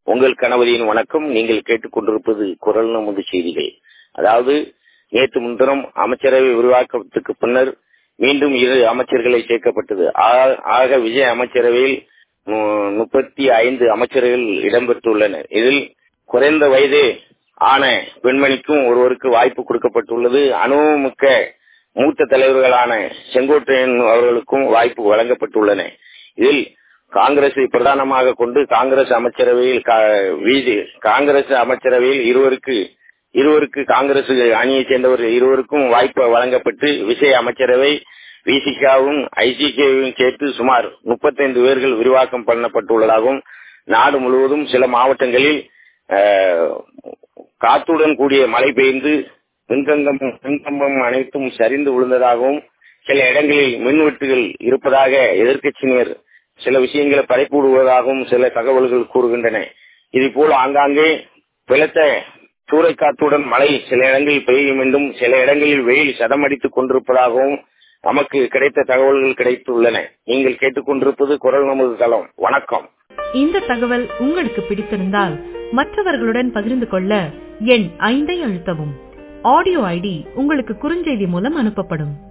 உங்கள் கணவரின் வணக்கம் நீங்கள் கேட்டுக்கொண்டிருப்பது குரல் நமது செய்திகள் அதாவது நேற்று முன்தினம் அமைச்சரவை விரிவாக்கத்துக்கு பின்னர் மீண்டும் இரு அமைச்சர்களை சேர்க்கப்பட்டது ஆக விஜய் அமைச்சரவையில் முப்பத்தி ஐந்து அமைச்சர்கள் இடம்பெற்றுள்ளனர் இதில் குறைந்த வயதே ஆன பெண்மணிக்கும் ஒருவருக்கு வாய்ப்பு கொடுக்கப்பட்டுள்ளது அனுபவமிக்க மூத்த தலைவர்களான செங்கோட்டையன் அவர்களுக்கும் வாய்ப்பு வழங்கப்பட்டுள்ளன இதில் காங்கிரஸை பிரதானமாக கொண்டு காங்கிரஸ் அமைச்சரவையில் காங்கிரஸ் அமைச்சரவையில் இருவருக்கு இருவருக்கு காங்கிரஸ் அணியை சேர்ந்தவர்கள் இருவருக்கும் வாய்ப்பு வழங்கப்பட்டு விசை அமைச்சரவை விசிகாவும் ஐசிகேவும் சேர்த்து சுமார் முப்பத்தைந்து பேர்கள் விரிவாக்கம் பண்ணப்பட்டுள்ளதாகவும் நாடு முழுவதும் சில மாவட்டங்களில் காத்துடன் கூடிய மழை பெய்ந்து மின்கம்பம் மின்கம்பம் அனைத்தும் சரிந்து விழுந்ததாகவும் சில இடங்களில் மின்வெட்டுகள் இருப்பதாக எதிர்கட்சியினர் சில விஷயங்களை படைப்பூடுவதாகவும் சில தகவல்கள் கூறுகின்றன இதுபோல் ஆங்காங்கே பிளத்த சூறைக்காற்றுடன் மழை சில இடங்களில் பெய்யும் என்றும் சில இடங்களில் வெயில் சதமடித்துக் கொண்டிருப்பதாகவும் நமக்கு கிடைத்த தகவல்கள் கிடைத்துள்ளன நீங்கள் கேட்டுக்கொண்டிருப்பது குரல் நமது தளம் வணக்கம் இந்த தகவல் உங்களுக்கு பிடித்திருந்தால் மற்றவர்களுடன் பகிர்ந்து கொள்ள எண் ஐந்தை அழுத்தவும் ஆடியோ ஐடி உங்களுக்கு குறுஞ்செய்தி மூலம் அனுப்பப்படும்